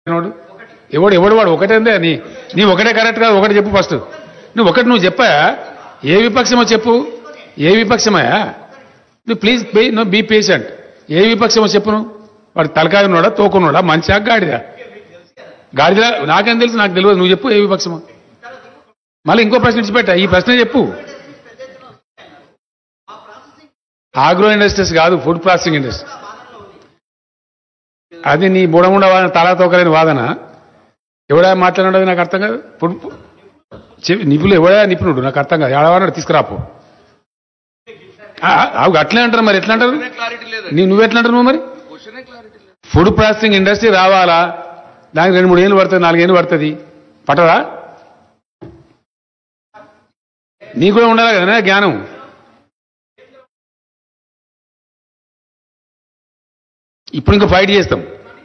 వాడు ఎవడు ఎవడు వాడు ఒకటే అందే నీ నీ ఒకటే కరెక్ట్ కాదు ఒకటి చెప్పు ఫస్ట్ నువ్వు ఒకటి నువ్వు చెప్పా ఏ విపక్షమో చెప్పు ఏ విపక్షమయా నువ్వు please be no be patient ఏ విపక్షమో చెప్పు నువ్వు వాడు తలకాయ ఉన్నాడా తోకున్నాడా మంచిగా గాడిదా గాడిద నాకేం తెలుసు నాకు తెలియదు నువ్వు చెప్పు ఏ విపక్షమో మళ్ళీ ఇంకో ప్రశ్న ఇచ్చిపెట్టా ఈ ప్రశ్న చెప్పు ఆగ్రో ఇండస్ట్రీస్ కాదు ఫుడ్ ప్రాసెసింగ్ ఇండస్ట్రీ అది నీ బుడముండ వాదన తలా తోకలేని వాదన ఎవడా మాట్లాడినది నాకు అర్థం కాదు ఫుడ్ చెవి- నిపుణులు ఎవడా నిపుణుడు నాకు అర్థం కాదు ఎవడవాడు తీసుకురాపు ఆ, అవి అట్లే అంటారు మరి ఎట్లా అంటారు క్లారిటీ లేదు నీ నువ్వు ఎట్లా అంటారు నువ్వు మరి క్వశ్చనే క్లారిటీ లేదు ఫుడ్ ప్రాసెసింగ్ ఇండస్ట్రీ రావాలా దానికి రెండు మూడు ఏళ్ళు పడుతుంది నాలుగేళ్ళు పడుతుంది పట్టదా నీ కూడా ఉండాలి కదా జ్ఞానం ఇప్పుడు ఇంకా ఫైట్ చేస్తాం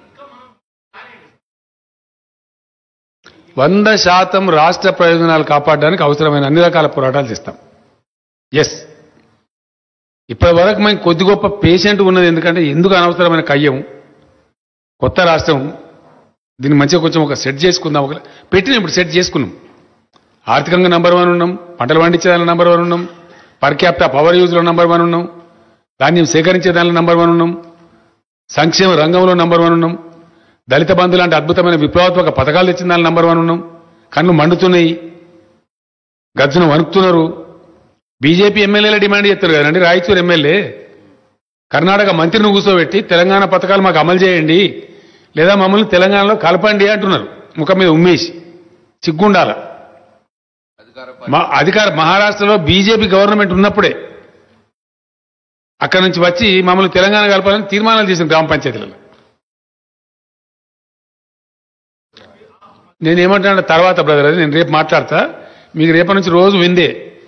వంద శాతం రాష్ట్ర ప్రయోజనాలు కాపాడడానికి అవసరమైన అన్ని రకాల పోరాటాలు చేస్తాం ఎస్ ఇప్పటి వరకు మేము కొద్ది గొప్ప పేషెంట్ ఉన్నది ఎందుకంటే ఎందుకు అనవసరమైన కయ్యం కొత్త రాష్ట్రం దీన్ని మంచిగా కొంచెం ఒక సెట్ చేసుకుందాం ఒక పెట్టిన ఇప్పుడు సెట్ చేసుకున్నాం ఆర్థికంగా నంబర్ వన్ ఉన్నాం పంటలు పండించేదానిలో నంబర్ వన్ ఉన్నాం పర్ క్యాపిటా పవర్ యూజ్లో నంబర్ వన్ ఉన్నాం ధాన్యం సేకరించే దానిలో నంబర్ వన్ ఉన్నాం సంక్షేమ రంగంలో నంబర్ వన్ ఉన్నాం దళిత బంధు లాంటి అద్భుతమైన విప్లవాత్మక పథకాలు తెచ్చిన దానిలో నంబర్ వన్ ఉన్నాం కళ్ళు మండుతున్నాయి గజ్జును వణుకుతున్నారు బీజేపీ ఎమ్మెల్యేల డిమాండ్ చేస్తారు కదండి రాయచూరు ఎమ్మెల్యే కర్ణాటక మంత్రిని కూర్చోబెట్టి తెలంగాణ పథకాలు మాకు అమలు చేయండి లేదా మమ్మల్ని తెలంగాణలో కలపండి అంటున్నారు ముఖం మీద ఉమ్మేసి సిగ్గుండాల అధికార మా అధికార మహారాష్ట్రలో బీజేపీ గవర్నమెంట్ ఉన్నప్పుడే అక్కడి నుంచి వచ్చి మమ్మల్ని తెలంగాణ కలపాలని తీర్మానాలు చేసిన గ్రామ పంచాయతీలలో నేనేమంటున్నా తర్వాత బ్రదర్ అది నేను రేపు మాట్లాడతా మీకు రేపటి నుంచి రోజు విందే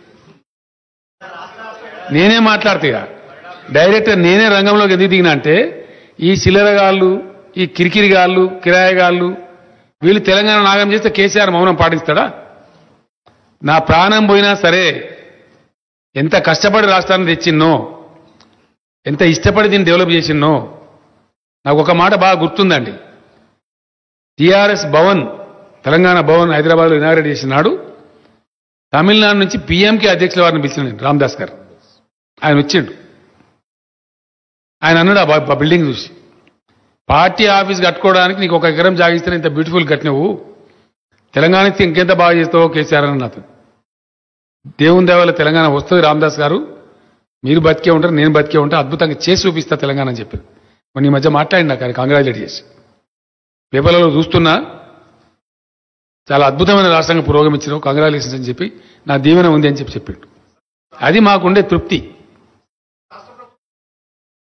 నేనే మాట్లాడతా ఇక. డైరెక్ట్ నేనే రంగంలోకి ఎందుకు దిగినా అంటే ఈ చిల్లరగాళ్ళు ఈ కిరికిరిగాళ్ళు కిరాయగాళ్ళు వీళ్ళు తెలంగాణ నాగం చేస్తే కేసీఆర్ మౌనం పాటిస్తాడా నా ప్రాణం పోయినా సరే ఎంత కష్టపడి రాష్ట్రాన్ని తెచ్చిన్నో ఎంత ఇష్టపడి దీన్ని డెవలప్ చేసిన్నో నాకు ఒక మాట బాగా గుర్తుందండి టిఆర్ఎస్ భవన్ తెలంగాణ భవన్ హైదరాబాద్లో ఇనాగ్రేట్ చేసినాడు తమిళనాడు నుంచి పిఎంకే అధ్యక్షుల వారిని పిలిచిన రామదాస్ గారు ఆయన వచ్చిండు ఆయన అన్నాడు ఆ బ- బిల్డింగ్ చూసి పార్టీ ఆఫీస్ కట్టుకోవడానికి నీకు ఒక ఎకరం జాగిస్తే ఇంత బ్యూటిఫుల్ కట్టినవు తెలంగాణకి ఇంకెంత బాగా చేస్తావో కేసీఆర్ అని నాతో దేవుని దేవాల తెలంగాణ వస్తుంది రామదాస్ గారు మీరు బతికే ఉంటారు నేను బతికే ఉంటా అద్భుతంగా చేసి చూపిస్తా తెలంగాణ అని చెప్పారు మొన్న ఈ మధ్య మాట్లాడినా కానీ కంగ్రాచులేట్ చేసి పేపర్లలో చూస్తున్నా చాలా అద్భుతమైన రాష్ట్రంగా పురోగమించినావు కంగ్రాచులేషన్స్ అని చెప్పి నా దీవెన ఉంది అని చెప్పి చెప్పాడు అది మాకుండే తృప్తి